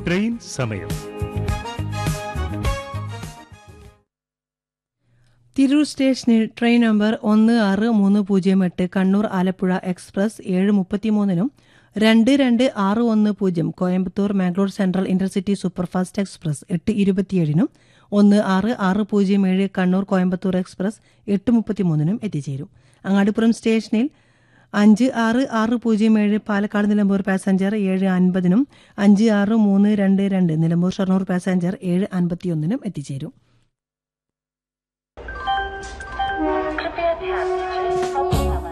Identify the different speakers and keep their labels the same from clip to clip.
Speaker 1: train സമയം
Speaker 2: തിരൂർ സ്റ്റേഷനിൽ train number ഒന്ന് ആറ് മൂന്ന് പൂജ്യം എട്ട് കണ്ണൂർ ആലപ്പുഴ എക്സ്പ്രസ് ഏഴ് മുപ്പത്തിമൂന്നിനും രണ്ട് രണ്ട് ആറ് ഒന്ന് പൂജ്യം Coimbatore Mangalore central intercity superfast express എട്ട് ഇരുപത്തിയേഴിനും ഒന്ന് ആറ് ആറ് പൂജ്യം ഏഴ് കണ്ണൂർ കോയമ്പത്തൂർ എക്സ്പ്രസ് എട്ട് മുപ്പത്തിമൂന്നിനും എത്തിച്ചേരും അങ്ങാടിപ്പുറം സ്റ്റേഷനിൽ അഞ്ച് ആറ് ആറ് പൂജ്യം ഏഴ് പാലക്കാട് നിലമ്പൂർ പാസഞ്ചർ ഏഴ് അൻപതിനും അഞ്ച് ആറ് മൂന്ന് രണ്ട് രണ്ട് നിലമ്പൂർ ഷൊർണൂർ പാസഞ്ചർ ഏഴ് അൻപത്തിയൊന്നിനും എത്തിച്ചേരും
Speaker 3: कृपया ध्यान दीजिए अगली खबर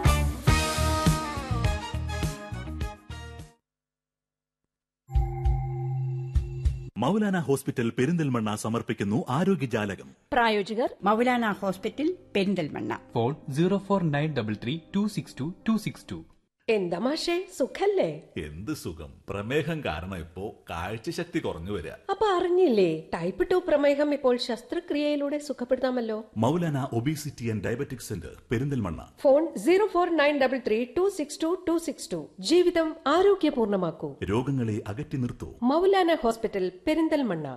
Speaker 4: മൗലാന ഹോസ്പിറ്റൽ പെരിന്തൽമണ്ണ സമർപ്പിക്കുന്നു ആരോഗ്യജാലകം
Speaker 5: പ്രായോജകർ
Speaker 6: Maulana hospital Perinthalmanna
Speaker 7: phone zero four nine double three two six two two six two
Speaker 5: എന്താ മാഷേ സുഖല്ലേ
Speaker 4: എന്ത് സുഖം പ്രമേഹം കാരണം ഇപ്പോ കാഴ്ചശക്തി കുറഞ്ഞു വരിക
Speaker 5: അപ്പൊ അറിഞ്ഞില്ലേ ടൈപ്പ് ടു പ്രമേഹം ഇപ്പോൾ ശസ്ത്രക്രിയയിലൂടെ സുഖപ്പെടുത്താമല്ലോ
Speaker 4: Maulana obesity and diabetic centre Perinthalmanna
Speaker 5: phone zero four nine double three two six two two six two ജീവിതം ആരോഗ്യപൂർണമാക്കൂ
Speaker 4: രോഗങ്ങളെ അകറ്റി നിർത്തൂ
Speaker 5: Maulana hospital Perinthalmanna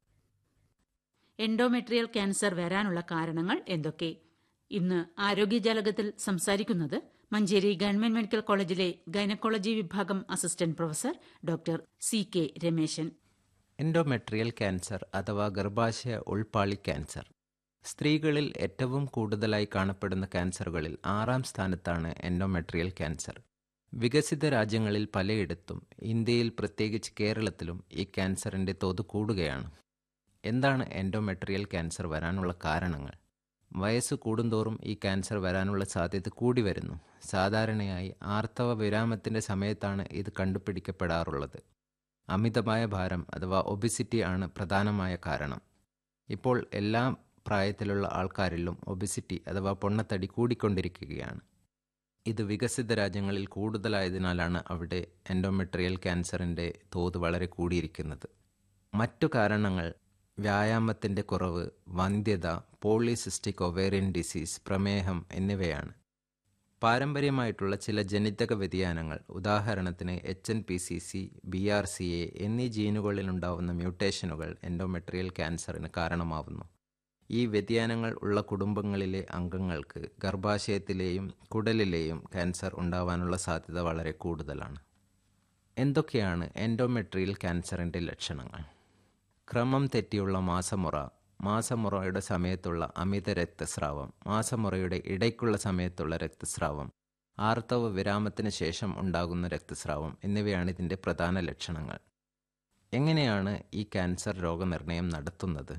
Speaker 8: endometrial cancer വരാനുള്ള കാരണങ്ങൾ എന്തൊക്കെ ഇന്ന് ആരോഗ്യജാലകത്തിൽ സംസാരിക്കുന്നത് മഞ്ചേരി ഗവൺമെന്റ് മെഡിക്കൽ കോളേജിലെ ഗൈനക്കോളജി വിഭാഗം assistant professor doctor C K Rameshan
Speaker 9: endometrial cancer അഥവാ ഗർഭാശയ ഉൾപാളി ക്യാൻസർ സ്ത്രീകളിൽ ഏറ്റവും കൂടുതലായി കാണപ്പെടുന്ന ക്യാൻസറുകളിൽ ആറാം സ്ഥാനത്താണ് എൻഡോമെട്രിയൽ ക്യാൻസർ വികസിത രാജ്യങ്ങളിൽ പലയിടത്തും ഇന്ത്യയിൽ പ്രത്യേകിച്ച് കേരളത്തിലും ഈ ക്യാൻസറിൻ്റെ തോത് കൂടുകയാണ് എന്താണ് എൻഡോമെട്രിയൽ ക്യാൻസർ വരാനുള്ള കാരണങ്ങൾ വയസ്സ് കൂടുന്തോറും ഈ ക്യാൻസർ വരാനുള്ള സാധ്യത കൂടി വരുന്നു സാധാരണയായി ആർത്തവ വിരാമത്തിൻ്റെ സമയത്താണ് ഇത് കണ്ടുപിടിക്കപ്പെടാറുള്ളത് അമിതമായ ഭാരം അഥവാ ഒബിസിറ്റി ആണ് പ്രധാനമായ കാരണം ഇപ്പോൾ എല്ലാ പ്രായത്തിലുള്ള ആൾക്കാരിലും ഒബിസിറ്റി അഥവാ പൊണ്ണത്തടി കൂടിക്കൊണ്ടിരിക്കുകയാണ് ഇത് വികസിത രാജ്യങ്ങളിൽ കൂടുതലായതിനാലാണ് അവിടെ എൻഡോമെട്രിയൽ ക്യാൻസറിൻ്റെ തോത് വളരെ കൂടിയിരിക്കുന്നത് മറ്റു കാരണങ്ങൾ വ്യായാമത്തിൻ്റെ കുറവ് വന്ധ്യത പോളിസിസ്റ്റിക് ഒവേറിയൻ ഡിസീസ് പ്രമേഹം എന്നിവയാണ് പാരമ്പര്യമായിട്ടുള്ള ചില ജനിതക വ്യതിയാനങ്ങൾ ഉദാഹരണത്തിന് H N P C C B R C A എന്നീ ജീനുകളിലുണ്ടാവുന്ന മ്യൂട്ടേഷനുകൾ എൻഡോമെട്രിയൽ ക്യാൻസറിന് കാരണമാവുന്നു ഈ വ്യതിയാനങ്ങൾ ഉള്ള കുടുംബങ്ങളിലെ അംഗങ്ങൾക്ക് ഗർഭാശയത്തിലെയും കുടലിലെയും ക്യാൻസർ ഉണ്ടാവാനുള്ള സാധ്യത വളരെ കൂടുതലാണ് എന്തൊക്കെയാണ് എൻഡോമെട്രിയൽ ക്യാൻസറിൻ്റെ ലക്ഷണങ്ങൾ ക്രമം തെറ്റിയുള്ള മാസമുറ മാസമുറയുടെ സമയത്തുള്ള അമിത രക്തസ്രാവം മാസമുറയുടെ ഇടയ്ക്കുള്ള സമയത്തുള്ള രക്തസ്രാവം ആർത്തവ വിരാമത്തിന് ശേഷം ഉണ്ടാകുന്ന രക്തസ്രാവം എന്നിവയാണ് ഇതിൻ്റെ പ്രധാന ലക്ഷണങ്ങൾ എങ്ങനെയാണ് ഈ ക്യാൻസർ രോഗനിർണയം നടത്തുന്നത്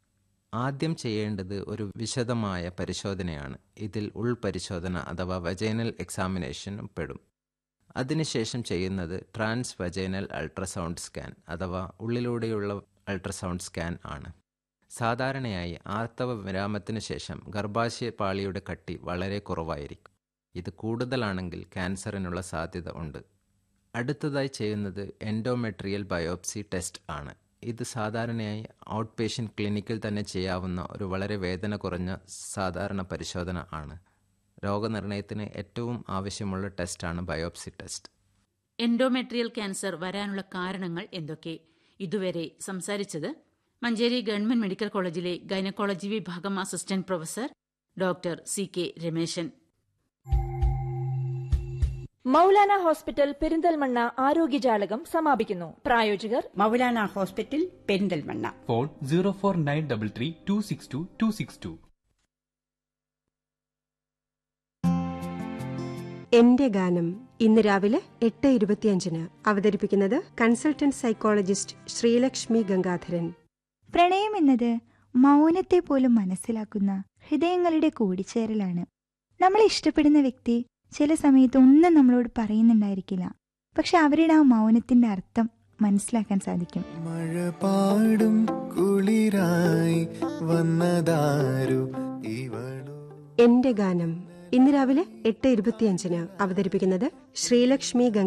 Speaker 9: ആദ്യം ചെയ്യേണ്ടത് ഒരു വിശദമായ പരിശോധനയാണ് ഇതിൽ ഉൾപരിശോധന അഥവാ വജൈനൽ എക്സാമിനേഷൻ പെടും അതിനുശേഷം ചെയ്യുന്നത് ട്രാൻസ് വജൈനൽ അൾട്രാസൗണ്ട് സ്കാൻ അഥവാ ഉള്ളിലൂടെയുള്ള അൾട്രാസൗണ്ട് സ്കാൻ ആണ് സാധാരണയായി ആർത്തവ വിരാമത്തിന് ശേഷം ഗർഭാശയ പാളിയുടെ കട്ടി വളരെ കുറവായിരിക്കും ഇത് കൂടുതലാണെങ്കിൽ ക്യാൻസറിനുള്ള സാധ്യത ഉണ്ട് അടുത്തതായി ചെയ്യുന്നത് എൻഡോമെട്രിയൽ ബയോപ്സി ടെസ്റ്റ് ആണ് ഇത് സാധാരണയായി ഔട്ട് പേഷ്യൻ്റ് ക്ലിനിക്കിൽ തന്നെ ചെയ്യാവുന്ന ഒരു വളരെ വേദന കുറഞ്ഞ സാധാരണ പരിശോധന ആണ് രോഗനിർണയത്തിന് ഏറ്റവും ആവശ്യമുള്ള ടെസ്റ്റാണ് ബയോപ്സി ടെസ്റ്റ്
Speaker 8: എൻഡോമെട്രിയൽ ക്യാൻസർ വരാനുള്ള കാരണങ്ങൾ എന്തൊക്കെ ഇതുവരെ സംസാരിച്ചത് മഞ്ചേരി ഗവൺമെന്റ് മെഡിക്കൽ കോളേജിലെ ഗൈനക്കോളജി വിഭാഗം assistant professor doctor C K Rameshan
Speaker 10: Maulana hospital Perinthalmanna ആരോഗ്യജാലകം സമാപിക്കുന്നു പ്രായോജകർ
Speaker 6: Maulana hospital Perinthalmanna
Speaker 7: phone zero four nine double three two six two two six two
Speaker 11: എന്റെ ഗാനം ഇന്ന് രാവിലെ എട്ട് ഇരുപത്തിയഞ്ചിന് അവതരിപ്പിക്കുന്നത് കൺസൾട്ടന്റ് സൈക്കോളജിസ്റ്റ് ശ്രീലക്ഷ്മി ഗംഗാധരൻ
Speaker 12: പ്രണയം എന്നത് മൗനത്തെ പോലും മനസ്സിലാക്കുന്ന ഹൃദയങ്ങളുടെ കൂടിച്ചേരലാണ് നമ്മളെ ഇഷ്ടപ്പെടുന്ന വ്യക്തി ചില സമയത്ത് ഒന്നും നമ്മളോട് പറയുന്നുണ്ടായിരിക്കില്ല പക്ഷെ അവരുടെ ആ മൗനത്തിന്റെ അർത്ഥം മനസ്സിലാക്കാൻ സാധിക്കും
Speaker 13: മഴ പാടും കുളിരായി വന്നതാരു ഇവളു
Speaker 11: എന്റെ ഗാനം ഇന്ന് രാവിലെ എട്ട് ഇരുപത്തിയഞ്ചിന് അവതരിപ്പിക്കുന്നത് ശ്രീലക്ഷ്മി ഗംഗ